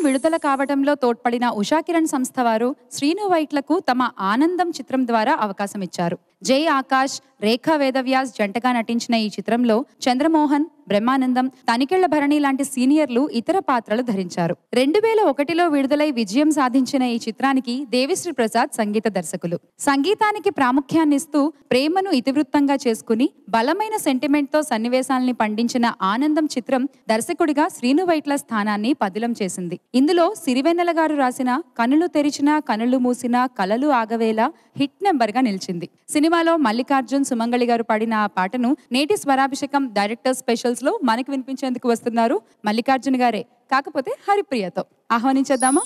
విడుదల కావడంలో తోడ్పడిన ఉషాకిరణ్ సంస్థ వారు శ్రీను వైట్లకు తమ ఆనందం చిత్రం ద్వారా అవకాశం ఇచ్చారు జై ఆకాష్ రేఖా వేదవ్యాస్ జంటగా నటించిన ఈ చిత్రంలో చంద్రమోహన్ బ్రహ్మానందం తనికెళ్ల భరణి లాంటి సీనియర్లు ఇతర పాత్రలు ధరించారు రెండు వేల ఒకటిలో విడుదలై విజయం సాధించిన ఈ చిత్రానికి దేవిశ్రీ ప్రసాద్ సంగీత దర్శకులు సంగీతానికి ప్రాముఖ్యాన్నిస్తూ ప్రేమను ఇతివృత్తంగా చేసుకుని బలమైన సెంటిమెంట్ తో సన్నివేశాల్ని పండించిన ఆనందం చిత్రం దర్శకుడిగా శ్రీను వైట్ల స్థానాన్ని పదిలం చేసింది ఇందులో సిరివెన్నెల గారు రాసిన కనులు తెరిచినా కనులు మూసినా కలలు ఆగవేలా హిట్ నెంబర్ గా నిలిచింది సినిమాలో మల్లికార్జున్ సుమంగళి గారు పాడిన ఆ పాటను నేటి స్వరాభిషేకం డైరెక్టర్ స్పెషల్స్ లో మనకు వినిపించేందుకు వస్తున్నారు మల్లికార్జున్ గారే కాకపోతే హరిప్రియతో ఆహ్వానించేద్దామా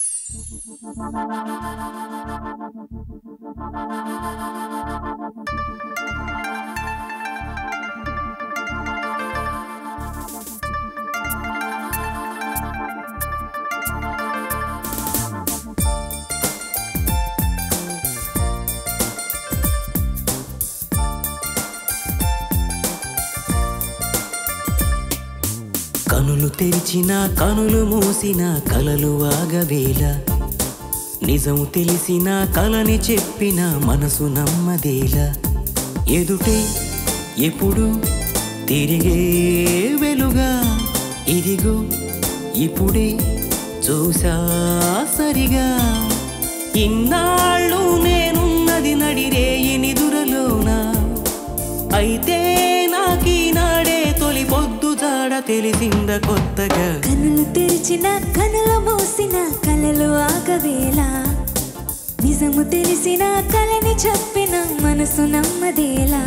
కనులు తెరిచిన కనులు మూసిన కలలు ఆగవేళ నిజం తెలిసిన కలని చెప్పిన మనసు నమ్మదేలా ఎదుటే ఎప్పుడు తిరిగే వెలుగా ఇదిగో ఇప్పుడే చూసా సరిగా ఇన్నాళ్ళు నేనున్నది నడిరేయి నిదురలోనా అయితే నాకీనాడే తొలి పొద్దు జాడ తెలిసింద కొత్తగా కనులు తెరిచిన కనుల మూసిన కలలు ఆగవేళ నిజము తెలిసిన కలని చెప్పిన మనసు నమ్మదేలా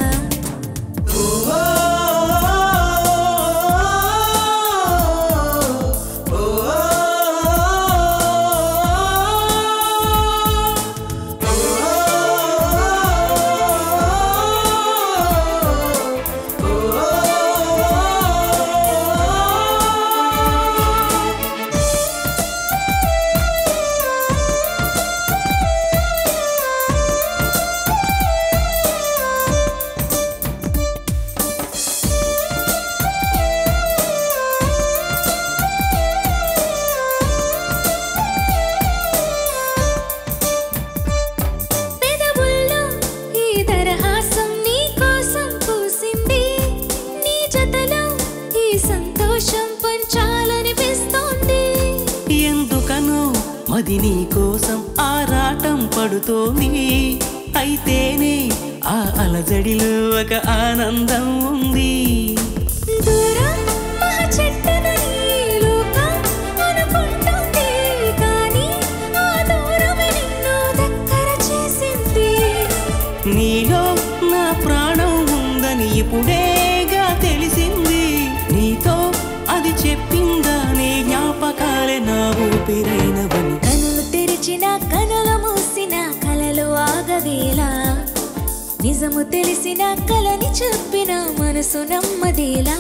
పెదవుల్లో ఈ దరహాసం నీ కోసం పూసింది నీ జతలో ఈ సంతోషం పంచాలనిపిస్తోంది ఎందుకనో మది నీ కోసం ఆరాటం పడుతోంది అయితేనే ఆ అలజడిలో ఒక ఆనందం ఉంది దూరం మహా చెట్టునని లోకం అనుకుంటుంది కానీ ఆ దూరమే నిన్ను దగ్గర చేసింది నీలో నా ప్రాణం ఉందని ఇప్పుడేగా తెలిసింది నీతో అది చెప్పిందా నీ జ్ఞాపకాలే నా ఊపిరైనవని కనులు తెరిచిన కనులు మూసిన కలలు ఆగవేలా నిజము తెలిసిన కలని చెప్పిన మనసు నమ్మదేలా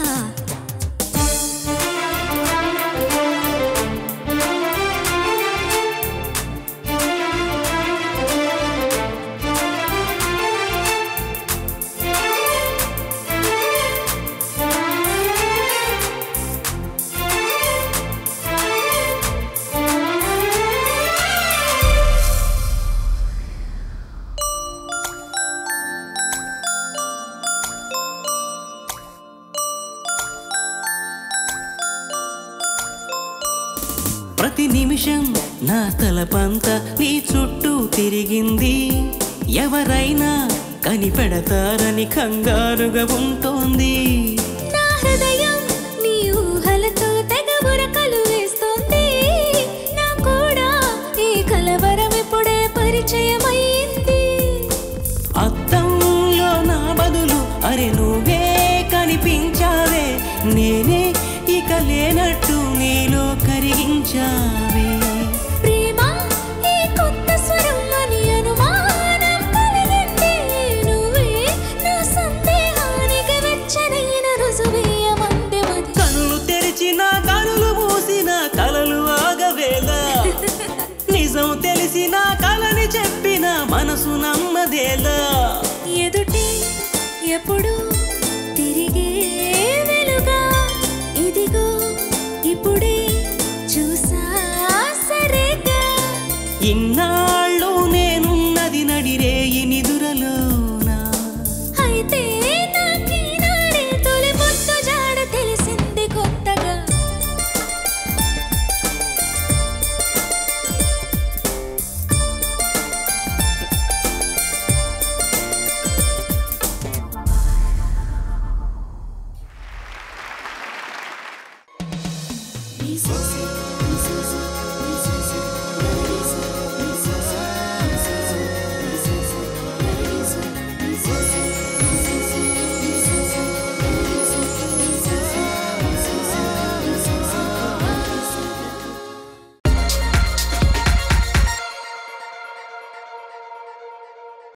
ప్రతి నిమిషం నా తలపంత నీ చుట్టూ తిరిగింది ఎవరైనా కనిపెడతారని కంగారుగా ఉంటోంది నా హృదయం నీ ఊహలతో తెగ ఉరకలు వేస్తోంది నా కూడా ఈ కలవరం ఇప్పుడే పరిచయమైంది అద్దంలో నా బదులు అరే నువ్వే కనిపించావే నేనే ఇక లేనట్టు నీలో కరిగించా